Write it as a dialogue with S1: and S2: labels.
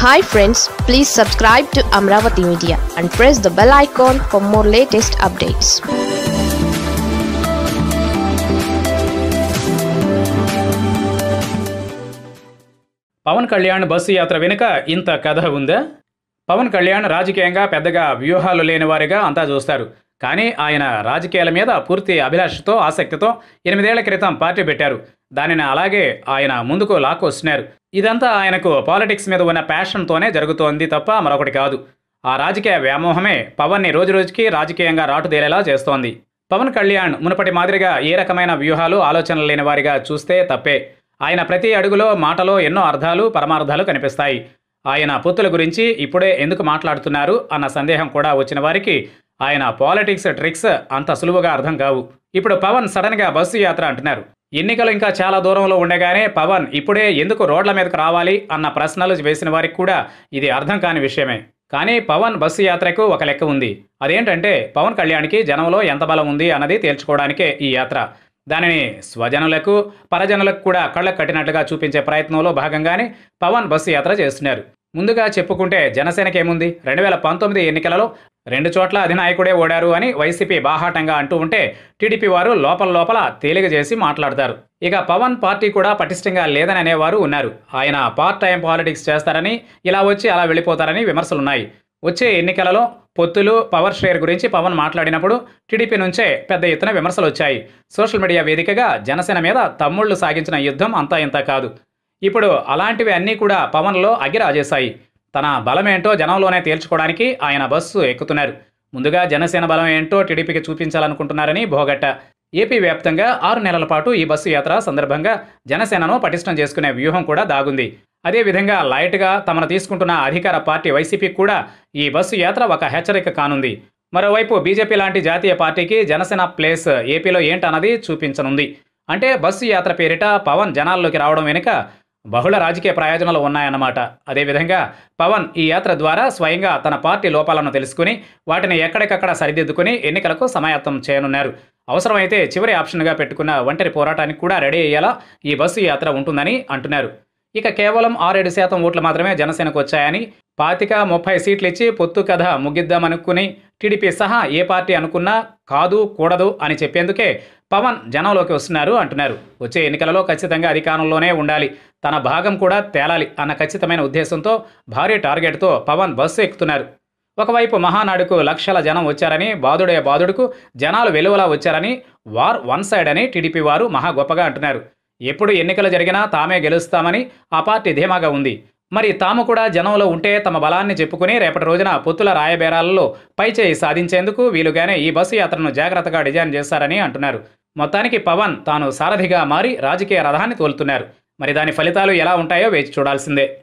S1: hi friends please subscribe to Amaravati media and press the bell icon for more latest updates
S2: Pawan Kalyan bus యాత్ర వెనుక ఇంత కథ ఉందా పవన్ కళ్యాణ్ రాజకీయంగా పెద్దగా వ్యూహాలు లేని వారిగా అంతా చూస్తారు కానీ ఆయన రాజకీయాల మీద పూర్తి అభిలాషతో ఆసక్తితో ఎనిమిదేళ్ల క్రితం పార్టీ పెట్టారు దానిని అలాగే ఆయన ముందుకు లాక్కొస్తున్నారు ఇదంతా ఆయనకు పాలిటిక్స్ మీద ఉన్న ప్యాషన్తోనే జరుగుతోంది తప్ప మరొకటి కాదు ఆ రాజకీయ వ్యామోహమే పవన్ని రోజురోజుకి రాజకీయంగా రాటుదేలేలా చేస్తోంది పవన్ కళ్యాణ్ మునుపటి మాదిరిగా ఏ రకమైన వ్యూహాలు ఆలోచనలు లేని వారిగా చూస్తే తప్పే ఆయన ప్రతి అడుగులో మాటలో ఎన్నో అర్థాలు పరమార్థాలు కనిపిస్తాయి ఆయన పొత్తుల గురించి ఇప్పుడే ఎందుకు మాట్లాడుతున్నారు అన్న సందేహం కూడా వచ్చిన వారికి ఆయన పాలిటిక్స్ ట్రిక్స్ అంత సులువుగా అర్థం కావు ఇప్పుడు పవన్ సడన్గా బస్సు యాత్ర అంటున్నారు ఎన్నికలు ఇంకా చాలా దూరంలో ఉండగానే పవన్ ఇప్పుడే ఎందుకు రోడ్ల మీదకు రావాలి అన్న ప్రశ్నలు వేసిన వారికి కూడా ఇది అర్థం కాని విషయమే కానీ పవన్ బస్సు యాత్రకు ఒక లెక్క ఉంది అదేంటంటే పవన్ కళ్యాణ్కి జనంలో ఎంత బలం ఉంది అన్నది తేల్చుకోవడానికే ఈ యాత్ర దానిని స్వజనులకు పరజనులకు కూడా కళ్ళకు కట్టినట్లుగా చూపించే ప్రయత్నంలో భాగంగానే పవన్ బస్సు యాత్ర చేస్తున్నారు ముందుగా చెప్పుకుంటే జనసేనకి ఏముంది రెండు వేల పంతొమ్మిది ఎన్నికలలో రెండు చోట్ల అధినాయకుడే ఓడారు అని వైసీపీ బాహాటంగా అంటూ ఉంటే టీడీపీ వారు లోపల లోపల తేలిక చేసి మాట్లాడతారు ఇక పవన్ పార్టీ కూడా పటిష్టంగా లేదని అనేవారు ఉన్నారు ఆయన పార్ట్ టైం పాలిటిక్స్ చేస్తారని ఇలా వచ్చి అలా వెళ్ళిపోతారని విమర్శలున్నాయి వచ్చే ఎన్నికలలో పొత్తులు పవర్ షేర్ గురించి పవన్ మాట్లాడినప్పుడు టీడీపీ నుంచే పెద్ద ఎత్తున విమర్శలు వచ్చాయి సోషల్ మీడియా వేదికగా జనసేన మీద తమ్ముళ్లు సాగించిన యుద్ధం అంతా ఇంత కాదు ఇప్పుడు అలాంటివి అన్నీ కూడా పవన్లో అగిరాజేశాయి తన బలమేంటో జనంలోనే తేల్చుకోవడానికి ఆయన బస్సు ఎక్కుతున్నారు ముందుగా జనసేన బలం ఏంటో టీడీపీకి చూపించాలనుకుంటున్నారని భోగట్ట ఏపీ వ్యాప్తంగా ఆరు నెలల పాటు ఈ బస్సు యాత్ర సందర్భంగా జనసేనను పటిష్టం చేసుకునే వ్యూహం కూడా దాగుంది అదేవిధంగా లైట్గా తమను తీసుకుంటున్న అధికార పార్టీ వైసీపీ కూడా ఈ బస్సు యాత్ర ఒక హెచ్చరిక కానుంది మరోవైపు బీజేపీ లాంటి జాతీయ పార్టీకి జనసేన ప్లేస్ ఏపీలో ఏంటన్నది చూపించనుంది అంటే బస్సు యాత్ర పేరిట పవన్ జనాల్లోకి రావడం వెనుక బహుళ రాజకీయ ప్రయోజనాలు ఉన్నాయన్నమాట అదేవిధంగా పవన్ ఈ యాత్ర ద్వారా స్వయంగా తన పార్టీ లోపాలను తెలుసుకుని వాటిని ఎక్కడికక్కడ సరిదిద్దుకుని ఎన్నికలకు సమాయత్తం చేయనున్నారు అవసరమైతే చివరి ఆప్షన్గా పెట్టుకున్న ఒంటరి పోరాటానికి కూడా రెడీ అయ్యేలా ఈ బస్సు యాత్ర ఉంటుందని అంటున్నారు ఇక కేవలం ఆరేడు శాతం ఓట్లు మాత్రమే జనసేనకు వచ్చాయని పాతిక ముప్పై సీట్లు ఇచ్చి పొత్తు కథ ముగిద్దామనుకుని టీడీపీ సహా ఏ పార్టీ అనుకున్నా కాదు కూడదు అని చెప్పేందుకే పవన్ జనంలోకి వస్తున్నారు అంటున్నారు వచ్చే ఎన్నికలలో ఖచ్చితంగా అధికారంలోనే ఉండాలి తన భాగం కూడా తేలాలి అన్న ఖచ్చితమైన ఉద్దేశంతో భారీ టార్గెట్తో పవన్ బస్సు ఎక్కుతున్నారు ఒకవైపు మహానాడుకు లక్షల జనం వచ్చారని బాదుడే బాదుడుకు జనాలు వెలువలా వచ్చారని వార్ వన్ సైడ్ అని టీడీపీ వారు మహా గొప్పగా అంటున్నారు ఎప్పుడు ఎన్నికలు జరిగినా తామే గెలుస్తామని ఆ పార్టీ ధీమాగా ఉంది మరి తాము కూడా జనంలో ఉంటే తమ బలాన్ని చెప్పుకుని రేపటి రోజున పొత్తుల రాయబేరాలలో పైచేయి సాధించేందుకు వీలుగానే ఈ బస్సు యాత్రను జాగ్రత్తగా డిజైన్ చేశారని అంటున్నారు మొత్తానికి పవన్ తాను సారథిగా మారి రాజకీయ రథాన్ని తోలుతున్నారు మరి దాని ఫలితాలు ఎలా ఉంటాయో వేచి చూడాల్సిందే